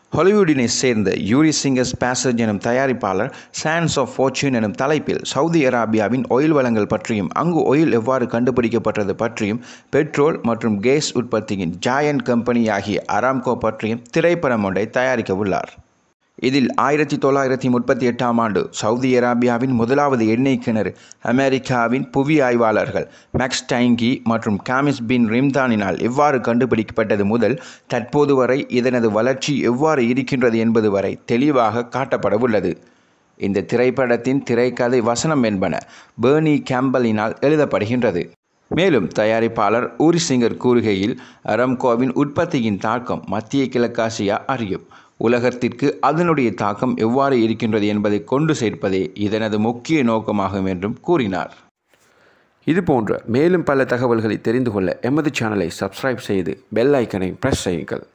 ஹாலிவுட்டினை சேர்ந்த Uri singers passage எனும் தயாரிப்பாளர் சான்ஸ் ஆஃப் ஃபார்ச்சூன் எனும் தலைப்பில் சவுதி அரேபியாவின் ஒயில் வளங்கள் பற்றியும் அங்கு ஒயில் எவ்வாறு கண்டுபிடிக்கப்பட்டது பற்றியும் பெட்ரோல் மற்றும் கேஸ் உற்பத்தியின் ஜாயன்ட் கம்பெனி ஆகிய அராம்கோ பற்றியும் திரைப்படம் ஒன்றை தயாரிக்க உள்ளார் இதில் ஆயிரத்தி தொள்ளாயிரத்தி முப்பத்தி எட்டாம் ஆண்டு சவுதி அரேபியாவின் முதலாவது எண்ணெய் கிணறு அமெரிக்காவின் புவி ஆய்வாளர்கள் மேக்ஸ் டைங்கி மற்றும் காமிஸ் பின் ரிம்தானினால் எவ்வாறு கண்டுபிடிக்கப்பட்டது முதல் தற்போது வரை இதனது வளர்ச்சி எவ்வாறு இருக்கின்றது என்பது வரை தெளிவாக காட்டப்படவுள்ளது இந்த திரைப்படத்தின் திரைக்கதை வசனம் என்பன பேர்னி கேம்பலினால் எழுதப்படுகின்றது மேலும் தயாரிப்பாளர் ஊரி சிங்கர் கூறுகையில் அரம்கோவின் உற்பத்தியின் தாக்கம் மத்திய கிழக்காசியா அறியும் உலகத்திற்கு அதனுடைய தாக்கம் எவ்வாறு இருக்கின்றது என்பதை கொண்டு சேர்ப்பதே இதனது முக்கிய நோக்கமாகும் என்றும் கூறினார் இது போன்ற மேலும் பல தகவல்களை தெரிந்து கொள்ள எமது சேனலை சப்ஸ்கிரைப் செய்து பெல் ஐக்கனை பிரஸ் செய்யுங்கள்